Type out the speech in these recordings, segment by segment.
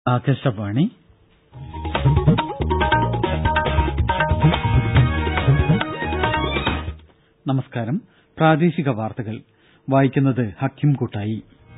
ആകാശവാണി നമസ്കാരം പ്രാദേശിക വാർത്തകൾ വായിക്കുന്നത് ഹക്കിം കൂട്ടായി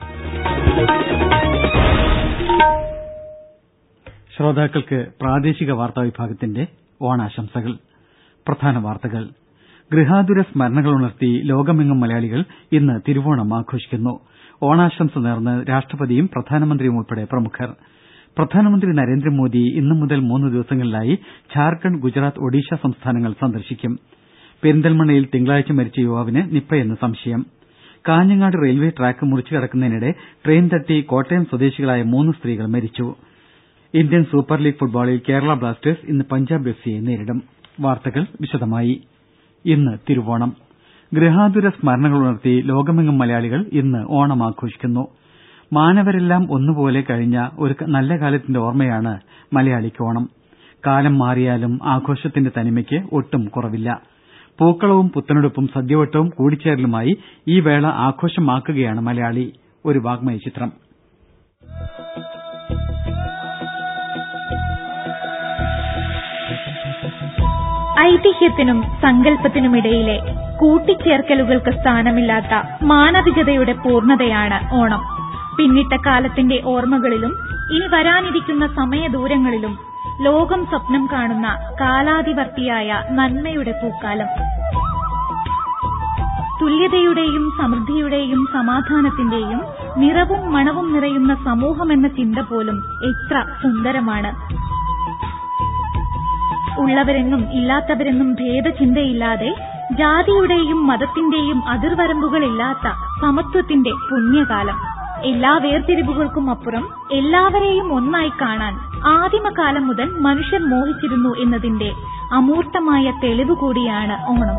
ശ്രോതാക്കൾക്ക് പ്രാദേശിക വാർത്താ വിഭാഗത്തിന്റെ ഓണാശംസകൾ പ്രധാന വാർത്തകൾ ഗൃഹാതുര സ്മരണകളുണർത്തി ലോകമെങ്ങും മലയാളികൾ ഇന്ന് തിരുവോണം ആഘോഷിക്കുന്നു ഓണാശംസ നേർന്ന് രാഷ്ട്രപതിയും പ്രധാനമന്ത്രിയും ഉൾപ്പെടെ പ്രമുഖർ പ്രധാനമന്ത്രി നരേന്ദ്രമോദി ഇന്നു മുതൽ മൂന്ന് ദിവസങ്ങളിലായി ഝാർഖണ്ഡ് ഗുജറാത്ത് ഒഡീഷ സംസ്ഥാനങ്ങൾ സന്ദർശിക്കും പെരിന്തൽമണ്ണയിൽ തിങ്കളാഴ്ച മരിച്ച യുവാവിന് നിപ്പയെന്ന് സംശയം കാഞ്ഞങ്ങാട് റെയിൽവെ ട്രാക്ക് മുറിച്ചുകടക്കുന്നതിനിടെ ട്രെയിൻ തട്ടി കോട്ടയം സ്വദേശികളായ മൂന്ന് സ്ത്രീകൾ മരിച്ചു ഇന്ത്യൻ സൂപ്പർ ലീഗ് ഫുട്ബോളിൽ കേരള ബ്ലാസ്റ്റേഴ്സ് ഇന്ന് പഞ്ചാബ് എഫ് സിയെ നേരിടും വാർത്തകൾ വിശദമായി ഇന്ന് തിരുവോണം ഗൃഹാതുര സ്മരണകളുണർത്തി ലോകമെങ്ങും മലയാളികൾ ഇന്ന് ഓണം ആഘോഷിക്കുന്നു മാനവരെല്ലാം ഒന്നുപോലെ കഴിഞ്ഞ ഒരു നല്ല കാലത്തിന്റെ ഓർമ്മയാണ് മലയാളിക്ക് ഓണം കാലം മാറിയാലും ആഘോഷത്തിന്റെ തനിമയ്ക്ക് ഒട്ടും കുറവില്ല പൂക്കളവും പുത്തനുടുപ്പും സദ്യവട്ടവും കൂടിച്ചേരലുമായി ഈ വേള ആഘോഷമാക്കുകയാണ് മലയാളി ഒരു വാഗ്മയ ചിത്രം ഐതിഹ്യത്തിനും സങ്കല്പത്തിനുമിടയിലെ കൂട്ടിച്ചേർക്കലുകൾക്ക് സ്ഥാനമില്ലാത്ത മാനവികതയുടെ പൂർണ്ണതയാണ് ഓണം പിന്നിട്ട കാലത്തിന്റെ ഓർമ്മകളിലും ഇനി വരാനിരിക്കുന്ന സമയദൂരങ്ങളിലും ലോകം സ്വപ്നം കാണുന്ന കാലാതിവർത്തിയായ നന്മയുടെ പൂക്കാലം തുല്യതയുടെയും സമൃദ്ധിയുടെയും സമാധാനത്തിന്റെയും നിറവും മണവും നിറയുന്ന സമൂഹമെന്ന ചിന്ത പോലും എത്ര സുന്ദരമാണ് ഉള്ളവരെന്നും ഇല്ലാത്തവരെന്നും ഭേദചിന്തയില്ലാതെ ജാതിയുടെയും മതത്തിന്റെയും അതിർവരമ്പുകളില്ലാത്ത സമത്വത്തിന്റെ പുണ്യകാലം എല്ലാ വേർതിരിവുകൾക്കും അപ്പുറം എല്ലാവരെയും ഒന്നായി കാണാൻ ആദിമകാലം മുതൽ മനുഷ്യർ മോഹിച്ചിരുന്നു എന്നതിന്റെ അമൂർത്തമായ തെളിവ് കൂടിയാണ് ഓണം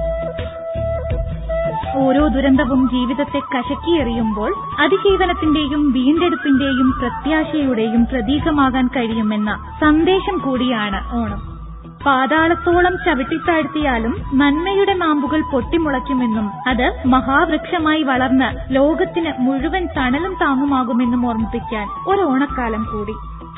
ഓരോ ദുരന്തവും ജീവിതത്തെ കശക്കിയെറിയുമ്പോൾ അതിജീവനത്തിന്റെയും വീണ്ടെടുപ്പിന്റെയും പ്രത്യാശയുടെയും പ്രതീകമാകാൻ കഴിയുമെന്ന സന്ദേശം കൂടിയാണ് ഓണം പാതാളത്തോളം ചവിട്ടിത്താഴ്ത്തിയാലും നന്മയുടെ നാമ്പുകൾ പൊട്ടിമുളയ്ക്കുമെന്നും അത് മഹാവൃക്ഷമായി വളർന്ന് ലോകത്തിന് മുഴുവൻ തണലും താങ്ങുമാകുമെന്നും ഓർമ്മിപ്പിക്കാൻ ഒരു ഓണക്കാലം കൂടി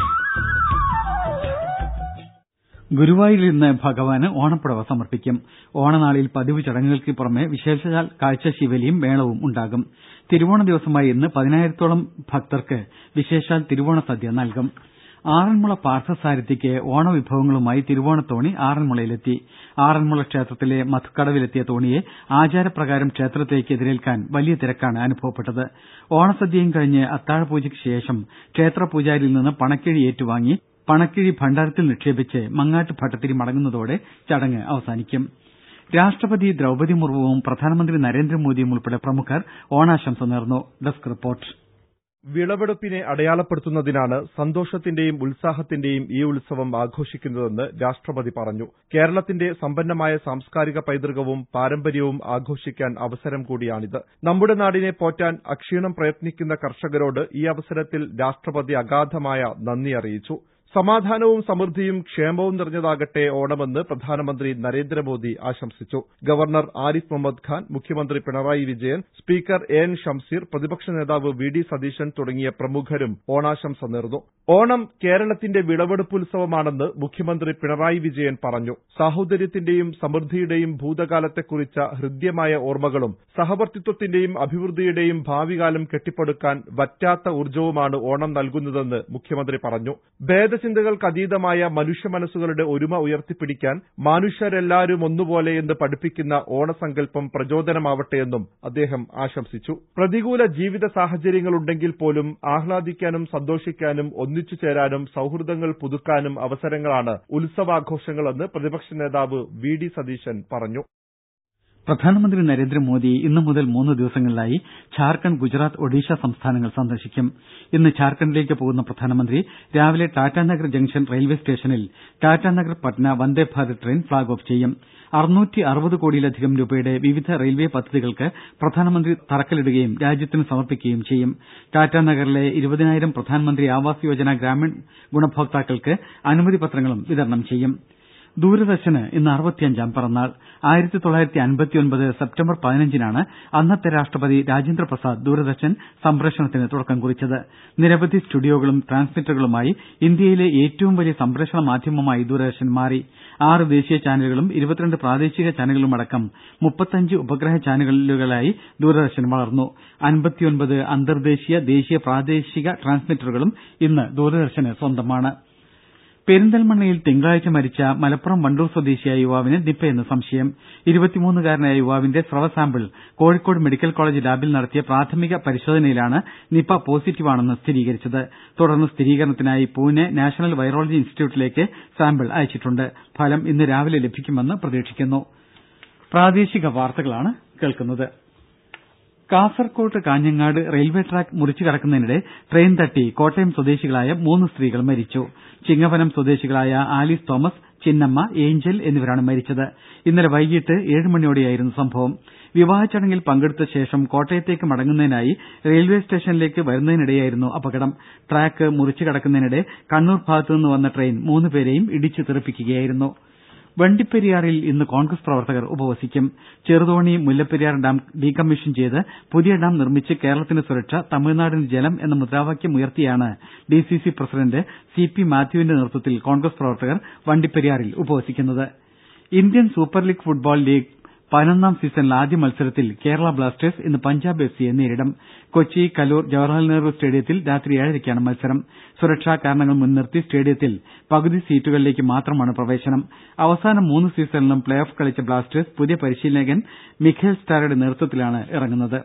ഗുരുവായൂരിൽ ഇന്ന് ഭഗവാന് ഓണപ്പുടവ സമർപ്പിക്കും ഓണനാളിൽ പതിവ് ചടങ്ങുകൾക്ക് പുറമെ വിശേഷാൽ കാഴ്ചശീവേലിയും മേളവും ഉണ്ടാകും തിരുവോണ ദിവസമായ ഇന്ന് പതിനായിരത്തോളം ഭക്തർക്ക് വിശേഷാൽ തിരുവോണ സദ്യ നൽകും ആറന്മുള പാർത്ഥസാരഥിക്ക് ഓണവിഭവങ്ങളുമായി തിരുവോണത്തോണി ആറന്മുളയിലെത്തി ആറന്മുള ക്ഷേത്രത്തിലെ മധുക്കടവിലെത്തിയ തോണിയെ ആചാരപ്രകാരം ക്ഷേത്രത്തിലേക്ക് എതിരേൽക്കാൻ വലിയ തിരക്കാണ് അനുഭവപ്പെട്ടത് ഓണസദ്യയും കഴിഞ്ഞ് അത്താഴപൂജയ്ക്ക് ശേഷം ക്ഷേത്ര പൂജാരിയിൽ നിന്ന് പണക്കിഴി ഏറ്റുവാങ്ങി പണക്കിഴി ഭണ്ഡാരത്തിൽ നിക്ഷേപിച്ച് മങ്ങാട്ട് ഭട്ടത്തിരി മടങ്ങുന്നതോടെ ചടങ്ങ് അവസാനിക്കും രാഷ്ട്രപതി ദ്രൌപദി മുർമുവും പ്രധാനമന്ത്രി നരേന്ദ്രമോദിയും ഉൾപ്പെടെ പ്രമുഖർ ഓണാശംസ നേർന്നു ഡെസ്ക് റിപ്പോർട്ട് വിളവെടുപ്പിനെ അടയാളപ്പെടുത്തുന്നതിനാണ് സന്തോഷത്തിന്റെയും ഉത്സാഹത്തിന്റെയും ഈ ഉത്സവം ആഘോഷിക്കുന്നതെന്ന് രാഷ്ട്രപതി പറഞ്ഞു കേരളത്തിന്റെ സമ്പന്നമായ സാംസ്കാരിക പൈതൃകവും പാരമ്പര്യവും ആഘോഷിക്കാൻ അവസരം കൂടിയാണിത് നമ്മുടെ നാടിനെ പോറ്റാൻ അക്ഷീണം പ്രയത്നിക്കുന്ന കർഷകരോട് ഈ അവസരത്തിൽ രാഷ്ട്രപതി അഗാധമായ നന്ദി അറിയിച്ചു സമാധാനവും സമൃദ്ധിയും ക്ഷേമവും നിറഞ്ഞതാകട്ടെ ഓണമെന്ന് പ്രധാനമന്ത്രി നരേന്ദ്രമോദി ആശംസിച്ചു ഗവർണർ ആരിഫ് മുഹമ്മദ് ഖാൻ മുഖ്യമന്ത്രി Pinarayi Vijayan speaker A N Shamseer പ്രതിപക്ഷ നേതാവ് വി ഡി സതീശൻ തുടങ്ങിയ പ്രമുഖരും ഓണാശംസ നേർന്നു ഓണം കേരളത്തിന്റെ വിളവെടുപ്പുത്സവമാണെന്ന് മുഖ്യമന്ത്രി പിണറായി വിജയൻ പറഞ്ഞു സാഹോദര്യത്തിന്റെയും സമൃദ്ധിയുടെയും ഭൂതകാലത്തെക്കുറിച്ച ഹൃദ്യമായ ഓർമ്മകളും സഹവർത്തിത്വത്തിന്റെയും അഭിവൃദ്ധിയുടെയും ഭാവികാലം കെട്ടിപ്പടുക്കാൻ വറ്റാത്ത ഊർജ്ജവുമാണ് ഓണം നൽകുന്നതെന്ന് മുഖ്യമന്ത്രി പറഞ്ഞു ഭേദചിന്തകൾക്കതീതമായ മനുഷ്യ മനസ്സുകളുടെ ഒരുമ ഉയർത്തിപ്പിടിക്കാൻ മനുഷ്യരെല്ലാവരും ഒന്നുപോലെ എന്ന് പഠിപ്പിക്കുന്ന ഓണസങ്കല്പം പ്രചോദനമാവട്ടെയെന്നും അദ്ദേഹം ആശംസിച്ചു പ്രതികൂല ജീവിത സാഹചര്യങ്ങളുണ്ടെങ്കിൽ പോലും ആഹ്ലാദിക്കാനും സന്തോഷിക്കാനും ഒന്നിച്ചു ചേരാനും സൌഹൃദങ്ങൾ പുതുക്കാനും അവസരങ്ങളാണ് ഉത്സവാഘോഷങ്ങളെന്ന് പ്രതിപക്ഷ നേതാവ് വി ഡി സതീശൻ പറഞ്ഞു പ്രധാനമന്ത്രി നരേന്ദ്രമോദി ഇന്നു മുതൽ മൂന്ന് ദിവസങ്ങളിലായി ഝാർഖണ്ഡ് ഗുജറാത്ത് ഒഡീഷ സംസ്ഥാനങ്ങൾ സന്ദർശിക്കും ഇന്ന് ഝാർഖണ്ഡിലേക്ക് പോകുന്ന പ്രധാനമന്ത്രി രാവിലെ ടാറ്റാനഗർ ജംഗ്ഷൻ റെയിൽവേ സ്റ്റേഷനിൽ Tatanagar Patna Vande Bharat train flag off ചെയ്യും അറുന്നൂറ്റി അറുപത് കോടിയിലധികം രൂപയുടെ വിവിധ റെയിൽവേ പദ്ധതികൾക്ക് പ്രധാനമന്ത്രി തറക്കല്ലിടുകയും രാജ്യത്തിന് സമർപ്പിക്കുകയും ചെയ്യും ടാറ്റാനഗറിലെ ഇരുപതിനായിരം പ്രധാനമന്ത്രി ആവാസ് യോജന ഗ്രാമീൺ ഗുണഭോക്താക്കൾക്ക് അനുമതി പത്രങ്ങളും വിതരണം ചെയ്യും ദൂരദർശന് ഇന്ന് അറുപത്തിയഞ്ചാം പിറന്നാൾ ആയിരത്തി തൊള്ളായിരത്തി അൻപത്തിയൊൻപത് സെപ്റ്റംബർ പതിനഞ്ചിനാണ് അന്നത്തെ രാഷ്ട്രപതി രാജേന്ദ്ര പ്രസാദ് ദൂരദർശൻ സംപ്രേഷണത്തിന് തുടക്കം കുറിച്ചത് നിരവധി സ്റ്റുഡിയോകളും ട്രാൻസ്മിറ്ററുകളുമായി ഇന്ത്യയിലെ ഏറ്റവും വലിയ സംപ്രേഷണ മാധ്യമമായി ദൂരദർശൻ മാറി ആറ് ദേശീയ ചാനലുകളും ഇരുപത്തിരണ്ട് പ്രാദേശിക ചാനലുകളുമടക്കം മുപ്പത്തഞ്ച് ഉപഗ്രഹ ചാനലുകളായി ദൂരദർശൻ വളർന്നു അൻപത്തിയൊൻപത് അന്തർദേശീയ ദേശീയ പ്രാദേശിക ട്രാൻസ്മിറ്ററുകളും ഇന്ന് ദൂരദർശന് സ്വന്തമാണ് പെരിന്തൽമണ്ണയിൽ തിങ്കളാഴ്ച മരിച്ച മലപ്പുറം വണ്ടൂർ സ്വദേശിയായ യുവാവിന് നിപയെന്ന് സംശയം ഇരുപത്തിമൂന്നുകാരനായ യുവാവിന്റെ സ്രവ സാമ്പിൾ കോഴിക്കോട് മെഡിക്കൽ കോളജ് ലാബിൽ നടത്തിയ പ്രാഥമിക പരിശോധനയിലാണ് നിപ പോസിറ്റീവാണെന്ന് സ്ഥിരീകരിച്ചത് തുടർന്ന് സ്ഥിരീകരണത്തിനായി പൂനെ നാഷണൽ വൈറോളജി ഇൻസ്റ്റിറ്റ്യൂട്ടിലേക്ക് സാമ്പിൾ അയച്ചിട്ടുണ്ട് ഫലം ഇന്ന് രാവിലെ ലഭിക്കുമെന്ന് പ്രതീക്ഷിക്കുന്നു കാസർകോട്ട് കാഞ്ഞങ്ങാട് റെയിൽവെ ട്രാക്ക് മുറിച്ചു കടക്കുന്നതിനിടെ ട്രെയിൻ തട്ടി കോട്ടയം സ്വദേശികളായ മൂന്ന് സ്ത്രീകൾ മരിച്ചു ചിങ്ങവനം സ്വദേശികളായ ആലീസ് തോമസ് ചിന്നമ്മ ഏഞ്ചൽ എന്നിവരാണ് മരിച്ചത് ഇന്നലെ വൈകിട്ട് ഏഴ് മണിയോടെയായിരുന്നു സംഭവം വിവാഹ ചടങ്ങിൽ പങ്കെടുത്ത ശേഷം കോട്ടയത്തേക്ക് മടങ്ങുന്നതിനായി റെയിൽവെ സ്റ്റേഷനിലേക്ക് വരുന്നതിനിടെയായിരുന്നു അപകടം ട്രാക്ക് മുറിച്ചു കടക്കുന്നതിനിടെ കണ്ണൂർ ഭാഗത്തുനിന്ന് വന്ന ട്രെയിൻ മൂന്നുപേരെയും ഇടിച്ചു തെറിപ്പിക്കുകയായിരുന്നു വണ്ടിപ്പെരിയാറിൽ ഇന്ന് കോൺഗ്രസ് പ്രവർത്തകർ ഉപവസിക്കും ചെറുതോണി മുല്ലപ്പെരിയാർ ഡാം ഡീകമ്മീഷൻ ചെയ്ത് പുതിയ ഡാം നിർമ്മിച്ച് കേരളത്തിന് സുരക്ഷ തമിഴ്നാടിന് ജലം എന്ന മുദ്രാവാക്യം ഉയർത്തിയാണ് ഡിസിസി പ്രസിഡന്റ് സി പി മാത്യുവിന്റെ നേതൃത്വത്തിൽ കോൺഗ്രസ് പ്രവർത്തകർ വണ്ടിപ്പെരിയാറിൽ ഉപവസിക്കുന്നത് Indian super league football league പതിനൊന്നാം സീസണിലെ ആദ്യ മത്സരത്തിൽ കേരള ബ്ലാസ്റ്റേഴ്സ് ഇന്ന് പഞ്ചാബ് എഫ് സിയെ നേരിടും കൊച്ചി കലൂർ ജവഹർലാൽ നെഹ്റു സ്റ്റേഡിയത്തിൽ രാത്രി ഏഴരയ്ക്കാണ് മത്സരം സുരക്ഷാ കാരണങ്ങൾ മുൻനിർത്തി സ്റ്റേഡിയത്തിൽ പകുതി സീറ്റുകളിലേക്ക് മാത്രമാണ് പ്രവേശനം അവസാന മൂന്ന് സീസണിലും പ്ലേ ഓഫ് കളിച്ച ബ്ലാസ്റ്റേഴ്സ് പുതിയ പരിശീലകൻ മിഖേൽ സ്റ്റാരയുടെ നേതൃത്വത്തിലാണ് ഇറങ്ങുന്നത്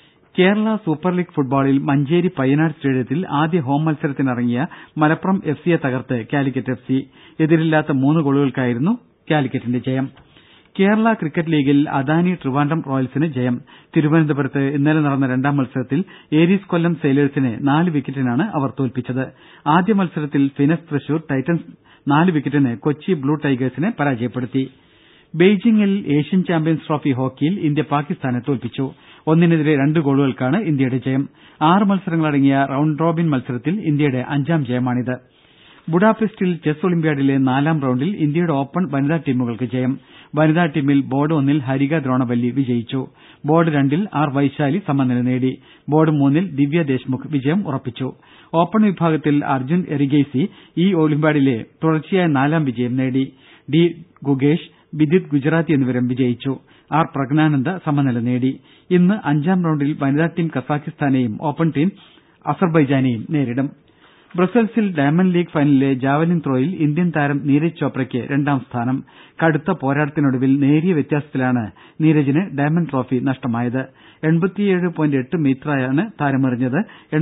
കേരള സൂപ്പർ ലീഗ് ഫുട്ബോളിൽ മഞ്ചേരി പയ്യനാട് സ്റ്റേഡിയത്തിൽ ആദ്യ ഹോം മത്സരത്തിനിറങ്ങിയ മലപ്പുറം എഫ് സിയെ തകർത്ത് കാലിക്കറ്റ് എഫ് സി എതിരില്ലാത്ത മൂന്ന് ഗോളുകൾക്കായിരുന്നു കാലിക്കറ്റിന്റെ ജയം കേരള ക്രിക്കറ്റ് ലീഗിൽ അദാനി ട്രിവാൻഡ്രം റോയൽസിന് ജയം തിരുവനന്തപുരത്ത് ഇന്നലെ നടന്ന രണ്ടാം മത്സരത്തിൽ ഏരീസ് കൊല്ലം സെയിലേഴ്സിനെ നാല് വിക്കറ്റിനാണ് അവർ തോൽപ്പിച്ചത് ആദ്യ മത്സരത്തിൽ ഫിനസ് തൃശൂർ ടൈറ്റൻസ് നാല് വിക്കറ്റിന് കൊച്ചി ബ്ലൂ ടൈഗേഴ്സിനെ പരാജയപ്പെടുത്തി ബെയ്ജിംഗിൽ ഏഷ്യൻ ചാമ്പ്യൻസ് ട്രോഫി ഹോക്കിയിൽ ഇന്ത്യ പാകിസ്ഥാനെ തോൽപ്പിച്ചു ഒന്നിനെതിരെ രണ്ട് ഗോളുകൾക്കാണ് ഇന്ത്യയുടെ ജയം ആറ് മത്സരങ്ങളടങ്ങിയ റൌണ്ട് റോബിൻ മത്സരത്തിൽ ഇന്ത്യയുടെ അഞ്ചാം ജയമാണിത് ബുഡാപെസ്റ്റിൽ ചെസ് ഒളിമ്പ്യാഡിലെ നാലാം റൌണ്ടിൽ ഇന്ത്യയുടെ ഓപ്പൺ വനിതാ ടീമുകൾക്ക് ജയം വനിതാ ടീമിൽ ബോർഡ് ഒന്നിൽ ഹരിക ദ്രോണവല്ലി വിജയിച്ചു ബോർഡ് രണ്ടിൽ ആർ വൈശാലി സമനില നേടി ബോർഡ് മൂന്നിൽ ദിവ്യ ദേശ്മുഖ് വിജയം ഉറപ്പിച്ചു ഓപ്പൺ വിഭാഗത്തിൽ അർജുൻ എറിഗേസി ഈ ഒളിമ്പ്യാഡിലെ തുടർച്ചയായ നാലാം വിജയം നേടി ഡി ഗുഗേഷ് വിദിത് ഗുജറാത്തി എന്നിവരും വിജയിച്ചു ആർ പ്രഗ്നാനന്ദ സമനില നേടി ഇന്ന് അഞ്ചാം റൌണ്ടിൽ വനിതാ ടീം കസാഖിസ്ഥാനെയും ഓപ്പൺ ടീം അസർബൈജാനെയും നേരിടും ബ്രസൽസിൽ ഡയമണ്ട് ലീഗ് ഫൈനലിലെ ജാവലിൻ ത്രോയിൽ ഇന്ത്യൻ താരം നീരജ് ചോപ്രയ്ക്ക് രണ്ടാം സ്ഥാനം കടുത്ത പോരാട്ടത്തിനൊടുവിൽ നേരിയ വ്യത്യാസത്തിലാണ് നീരജിന് ഡയമണ്ട് ട്രോഫി നഷ്ടമായത് മീറ്ററാണ് താരമെറിഞ്ഞത്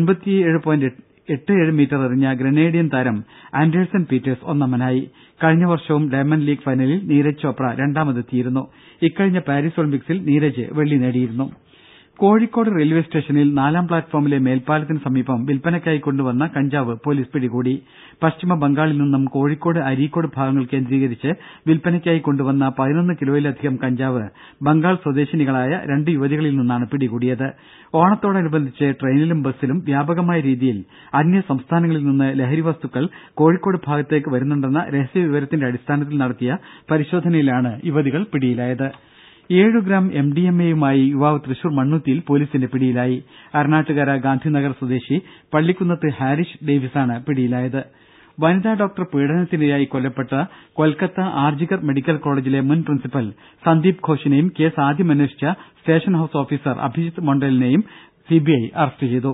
എട്ട് മീറ്റർ എറിഞ്ഞ ഗ്രനേഡിയൻ താരം ആൻഡേഴ്സൺ പീറ്റേഴ്സ് ഒന്നാമനായി കഴിഞ്ഞ വർഷവും ഡയമണ്ട് ലീഗ് ഫൈനലിൽ നീരജ് ചോപ്ര രണ്ടാമതെത്തിയിരുന്നു ഇക്കഴിഞ്ഞ പാരീസ് ഒളിമ്പിക്സിൽ നീരജ് വെള്ളി നേടിയിരുന്നു കോഴിക്കോട് റെയിൽവെ സ്റ്റേഷനിൽ നാലാം പ്ലാറ്റ്ഫോമിലെ മേൽപ്പാലത്തിന് സമീപം വിൽപ്പനയ്ക്കായി കൊണ്ടുവന്ന കഞ്ചാവ് പൊലീസ് പിടികൂടി പശ്ചിമ ബംഗാളിൽ നിന്നും കോഴിക്കോട് അരീക്കോട് ഭാഗങ്ങൾ കേന്ദ്രീകരിച്ച് വിൽപ്പനയ്ക്കായി കൊണ്ടുവന്ന പതിനൊന്ന് കിലോയിലധികം കഞ്ചാവ് ബംഗാൾ സ്വദേശിനികളായ രണ്ട് യുവതികളിൽ നിന്നാണ് പിടികൂടിയത് ഓണത്തോടനുബന്ധിച്ച് ട്രെയിനിലും ബസ്സിലും വ്യാപകമായ രീതിയിൽ അന്യ സംസ്ഥാനങ്ങളിൽ നിന്ന് ലഹരി വസ്തുക്കൾ കോഴിക്കോട് ഭാഗത്തേക്ക് വരുന്നുണ്ടെന്ന രഹസ്യ വിവരത്തിന്റെ അടിസ്ഥാനത്തിൽ നടത്തിയ പരിശോധനയിലാണ് യുവതികൾ പിടിയിലായത് ഏഴു ഗ്രാം എം ഡി എം എയുമായി യുവാവ് തൃശൂർ മണ്ണുത്തിയിൽ പോലീസിന്റെ പിടിയിലായി അരണാട്ടുകര ഗാന്ധിനഗർ സ്വദേശി പള്ളിക്കുന്നത്ത് ഹാരിഷ് ഡേവിസാണ് പിടിയിലായത് വനിതാ ഡോക്ടർ പീഡനത്തിനിരയായി കൊല്ലപ്പെട്ട കൊൽക്കത്ത ആർജികർ മെഡിക്കൽ കോളജിലെ മുൻ പ്രിൻസിപ്പൽ സന്ദീപ് ഘോഷിനെയും കേസ് ആദ്യം അന്വേഷിച്ച സ്റ്റേഷൻ ഹൌസ് ഓഫീസർ അഭിജിത്ത് മൊണ്ടേലിനെയും സിബിഐ അറസ്റ്റ് ചെയ്തു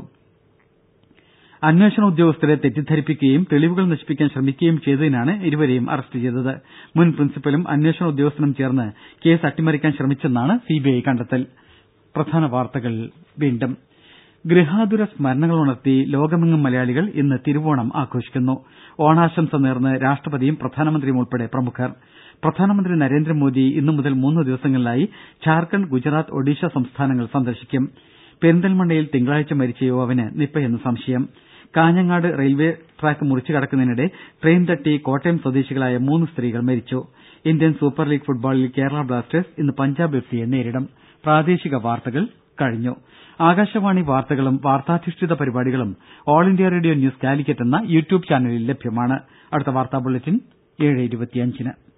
അന്വേഷണ ഉദ്യോഗസ്ഥരെ തെറ്റിദ്ധരിപ്പിക്കുകയും തെളിവുകൾ നശിപ്പിക്കാൻ ശ്രമിക്കുകയും ചെയ്തതിനാണ് ഇരുവരെയും അറസ്റ്റ് ചെയ്തത് മുൻ പ്രിൻസിപ്പലും അന്വേഷണ ഉദ്യോഗസ്ഥനും ചേർന്ന് കേസ് അട്ടിമറിക്കാൻ ശ്രമിച്ചെന്നാണ് സിബിഐ കണ്ടെത്തൽ പ്രധാന വാർത്തകൾ വീണ്ടും ഗൃഹാതുര സ്മരണകൾ ഉണർത്തി ലോകമെങ്ങും മലയാളികൾ ഇന്ന് തിരുവോണം ആഘോഷിക്കുന്നു ഓണാശംസ നേർന്ന് രാഷ്ട്രപതിയും പ്രധാനമന്ത്രിയും ഉൾപ്പെടെ പ്രമുഖർ പ്രധാനമന്ത്രി നരേന്ദ്രമോദി ഇന്നു മുതൽ മൂന്ന് ദിവസങ്ങളിലായി ഝാർഖണ്ഡ് ഗുജറാത്ത് ഒഡീഷ സംസ്ഥാനങ്ങൾ സന്ദർശിക്കും പെരിന്തൽമണ്ണയിൽ തിങ്കളാഴ്ച മരിച്ച യുവാവിന് നിപയെന്ന് സംശയം കാഞ്ഞങ്ങാട് റെയിൽവെ ട്രാക്ക് മുറിച്ചു കടക്കുന്നതിനിടെ ട്രെയിൻ തട്ടി കോട്ടയം സ്വദേശികളായ മൂന്ന് സ്ത്രീകൾ മരിച്ചു ഇന്ത്യൻ സൂപ്പർ ലീഗ് ഫുട്ബോളിൽ കേരള ബ്ലാസ്റ്റേഴ്സ് ഇന്ന് പഞ്ചാബ് എഫ് സിയെ നേരിടും പ്രാദേശിക വാർത്തകൾ കഴിഞ്ഞു ആകാശവാണി വാർത്തകളും വാർത്താധിഷ്ഠിത പരിപാടികളും All India Radio news Calicut എന്ന യൂട്യൂബ് ചാനലിൽ ലഭ്യമാണ് അടുത്ത വാർത്താ ബുള്ളറ്റിൻ ഏഴ് ഇരുപത്തിയഞ്ചിന്